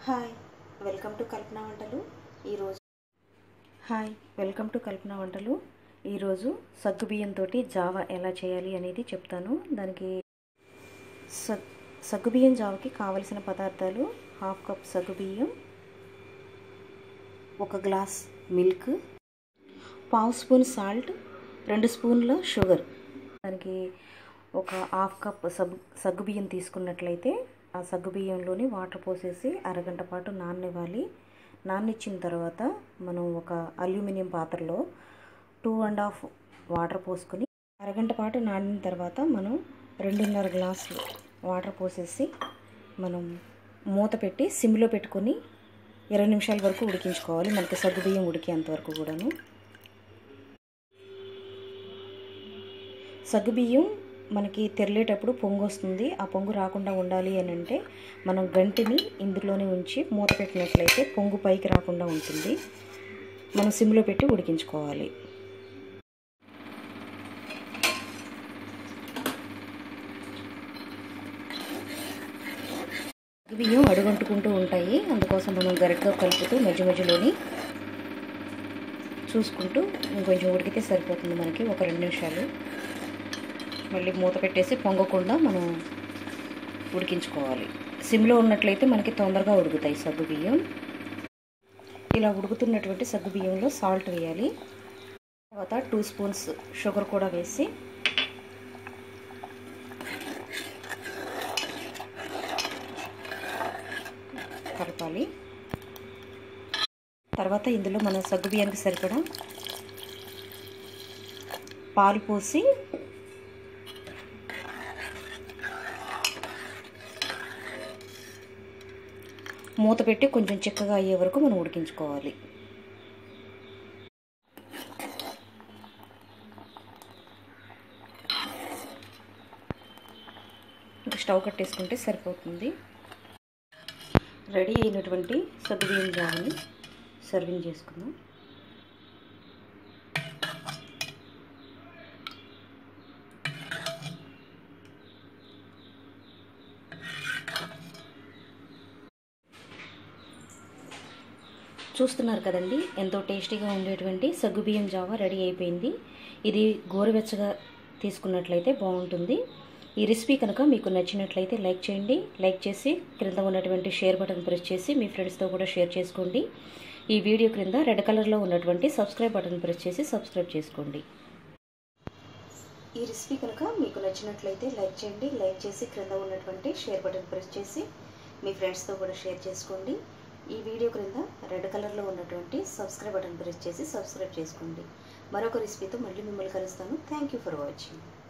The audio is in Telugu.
హాయ్ వెల్కమ్ టు కల్పన వంటలు ఈరోజు హాయ్ వెల్కమ్ టు కల్పన వంటలు ఈరోజు సగ్గు బియ్యంతో జావా ఎలా చేయాలి అనేది చెప్తాను దానికి సగ్ సగ్గుబియ్యం జావకి కావలసిన పదార్థాలు హాఫ్ కప్ సగ్గుబియ్యం ఒక గ్లాస్ మిల్క్ పావు స్పూన్ సాల్ట్ రెండు స్పూన్ల షుగర్ దానికి ఒక హాఫ్ కప్ సగ్గు సగ్గుబియ్యం తీసుకున్నట్లయితే ఆ సగ్గుబియ్యంలోని వాటర్ పోసేసి అరగంట పాటు నాననివ్వాలి నాననిచ్చిన తర్వాత మనం ఒక అల్యూమినియం పాత్రలో టూ అండ్ హాఫ్ వాటర్ పోసుకొని అరగంట పాటు నానిన తర్వాత మనం రెండున్నర గ్లాసులు వాటర్ పోసేసి మనం మూత పెట్టి సిమ్లో పెట్టుకొని ఇరవై నిమిషాల వరకు ఉడికించుకోవాలి మనకి సగ్గుబియ్యం ఉడికేంత వరకు కూడాను సగ్గుబియ్యం మనకి తెరలేటప్పుడు పొంగు వస్తుంది ఆ పొంగు రాకుండా ఉండాలి అని అంటే మనం గంటిని ఇందులోనే ఉంచి మూత పెట్టినట్లయితే పొంగు పైకి రాకుండా ఉంటుంది మనం సిమ్లో పెట్టి ఉడికించుకోవాలి బియ్యం అడుగంటుకుంటూ ఉంటాయి అందుకోసం మనం గరిటగా కలుపుతూ మధ్య మధ్యలోని చూసుకుంటూ ఇంకొంచెం ఉడికితే సరిపోతుంది మనకి ఒక రెండు నిమిషాలు మళ్ళీ మూత పెట్టేసి పొంగకుండా మనం ఉడికించుకోవాలి సిమ్లో ఉన్నట్లయితే మనకి తొందరగా ఉడుకుతాయి సగ్గు బియ్యం ఇలా ఉడుకుతున్నటువంటి సగ్గు బియ్యంలో సాల్ట్ వేయాలి తర్వాత టూ స్పూన్స్ షుగర్ కూడా వేసి కలపాలి తర్వాత ఇందులో మన సగ్గు బియ్యానికి సరిపడా పాలు పోసి మూత పెట్టి కొంచెం చిక్కగా అయ్యే వరకు మనం ఉడికించుకోవాలి ఇంకా స్టవ్ కట్టేసుకుంటే సరిపోతుంది రెడీ అయినటువంటి సగ్గుబియ్యం జావని సర్వింగ్ చేసుకుందాం చూస్తున్నారు కదండి ఎంతో టేస్టీగా ఉండేటువంటి సగ్గుబియ్యం జావా రెడీ అయిపోయింది ఇది గోరువెచ్చగా తీసుకున్నట్లయితే బాగుంటుంది ఈ రెసిపీ కనుక మీకు నచ్చినట్లయితే లైక్ చేయండి లైక్ చేసి క్రింద ఉన్నటువంటి షేర్ బటన్ ప్రెస్ చేసి మీ ఫ్రెండ్స్తో కూడా షేర్ చేసుకోండి ఈ వీడియో క్రింద రెడ్ కలర్లో ఉన్నటువంటి సబ్స్క్రైబ్ బటన్ ప్రెస్ చేసి సబ్స్క్రైబ్ చేసుకోండి ఈ రెసిపీ కనుక మీకు నచ్చినట్లయితే లైక్ చేయండి లైక్ చేసి క్రింద ఉన్నటువంటి షేర్ బటన్ ప్రెస్ చేసి మీ ఫ్రెండ్స్తో కూడా షేర్ చేసుకోండి ఈ వీడియో క్రింద రెడ్ కలర్లో ఉన్నటువంటి సబ్స్క్రైబ్ బటన్ ప్రెస్ చేసి సబ్స్క్రైబ్ చేసుకోండి మరొక రెసిపీతో మళ్ళీ మిమ్మల్ని కలుస్తాను థ్యాంక్ యూ ఫర్ వాచింగ్